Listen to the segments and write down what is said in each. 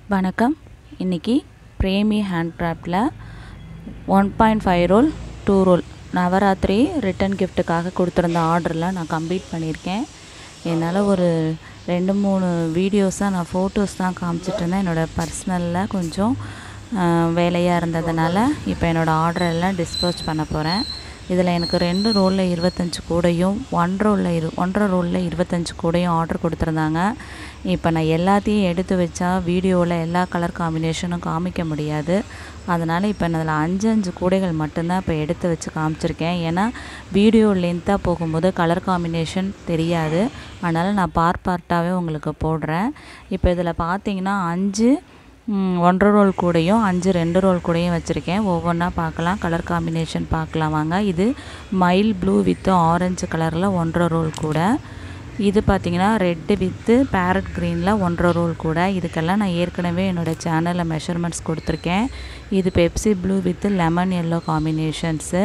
வணக்கம் இன்றைக்கி பிரேமி ஹேண்ட் கிராஃப்டில் one point five roll two roll Navaratri return கிஃப்ட்டுக்காக கொடுத்துருந்த ஆர்டர்லாம் நான் கம்ப்ளீட் பண்ணியிருக்கேன் என்னால் ஒரு ரெண்டு மூணு வீடியோஸாக நான் ஃபோட்டோஸ் தான் காமிச்சிட்டு இருந்தேன் என்னோடய பர்சனலில் கொஞ்சம் வேலையாக இருந்ததுனால இப்போ என்னோடய ஆர்டர் எல்லாம் டிஸ்போச் பண்ண போகிறேன் இதில் எனக்கு ரெண்டு ரோலில் இருபத்தஞ்சி கூடையும் ஒன் ரோலில் இரு ஒன்றரை ரோலில் இருபத்தஞ்சி கூடையும் ஆர்டர் கொடுத்துருந்தாங்க இப்போ நான் எல்லாத்தையும் எடுத்து வச்சா வீடியோவில் எல்லா கலர் காம்பினேஷனும் காமிக்க முடியாது அதனால் இப்போ நான் அதில் அஞ்சு அஞ்சு கூடைகள் மட்டும்தான் இப்போ எடுத்து வச்சு காமிச்சிருக்கேன் ஏன்னா வீடியோ லென்த்தாக போகும்போது கலர் காம்பினேஷன் தெரியாது அதனால் நான் பார்ட் பார்ட்டாகவே உங்களுக்கு போடுறேன் இப்போ இதில் பார்த்தீங்கன்னா அஞ்சு ஒன்றரை ரோல் கூடையும் அஞ்சு ரெண்டு ரோல் கூடையும் வச்சுருக்கேன் ஒவ்வொன்றா பார்க்கலாம் கலர் காம்பினேஷன் பார்க்கலாம் வாங்க இது மைல் ப்ளூ வித்து ஆரஞ்சு கலரில் ஒன்றரை ரோல் கூட இது பார்த்திங்கன்னா ரெட்டு வித்து பேரட் க்ரீனில் ஒன்றரை ரோல் கூட இதுக்கெல்லாம் நான் ஏற்கனவே என்னோடய சேனலில் மெஷர்மெண்ட்ஸ் கொடுத்துருக்கேன் இது Pepsi blue with lemon yellow combinations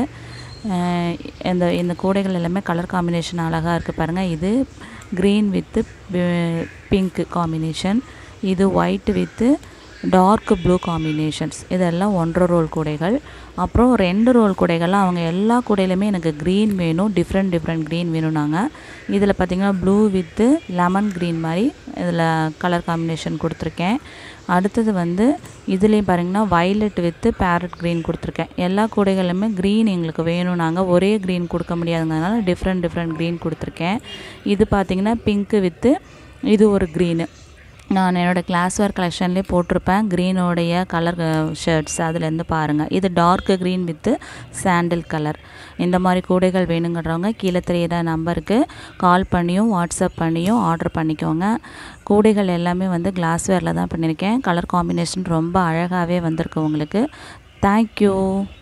இந்த இந்த கூடைகள் எல்லாமே கலர் காம்பினேஷன் அழகாக இருக்குது பாருங்கள் இது க்ரீன் வித்து பிங்க் காம்பினேஷன் இது white with dark blue combinations இதெல்லாம் ஒன்றரை ரோல் கூடைகள் அப்புறம் ரெண்டு ரோல் கூடைகள்லாம் அவங்க எல்லா கூடையிலுமே எனக்கு க்ரீன் வேணும் டிஃப்ரெண்ட் டிஃப்ரெண்ட் க்ரீன் வேணும்னாங்க இதில் பார்த்திங்கன்னா ப்ளூ வித்து லெமன் க்ரீன் மாதிரி இதில் கலர் காம்பினேஷன் கொடுத்துருக்கேன் அடுத்தது வந்து இதுலேயும் பாருங்கன்னா வயலட் வித்து பேரட் க்ரீன் கொடுத்துருக்கேன் எல்லா கூடைகளுமே க்ரீன் எங்களுக்கு வேணும் நாங்கள் ஒரே க்ரீன் கொடுக்க முடியாதுங்கிறதுனால டிஃப்ரெண்ட் டிஃப்ரெண்ட் க்ரீன் கொடுத்துருக்கேன் இது பார்த்திங்கன்னா பிங்க்கு வித்து இது ஒரு க்ரீனு நான் என்னோடய கிளாஸ் வேர் கலெக்ஷன்லேயே போட்டிருப்பேன் க்ரீனோடைய கலர் ஷர்ட்ஸ் அதுலேருந்து பாருங்கள் இது dark green with sandal colour இந்த மாதிரி கூடைகள் வேணுங்கிறவங்க கீழே தெரியிற நம்பருக்கு கால் பண்ணியும் வாட்ஸ்அப் பண்ணியும் ஆர்டர் பண்ணிக்கோங்க கூடைகள் எல்லாமே வந்து கிளாஸ் வேரில் தான் பண்ணியிருக்கேன் கலர் காம்பினேஷன் ரொம்ப அழகாகவே வந்திருக்கு உங்களுக்கு தேங்க்யூ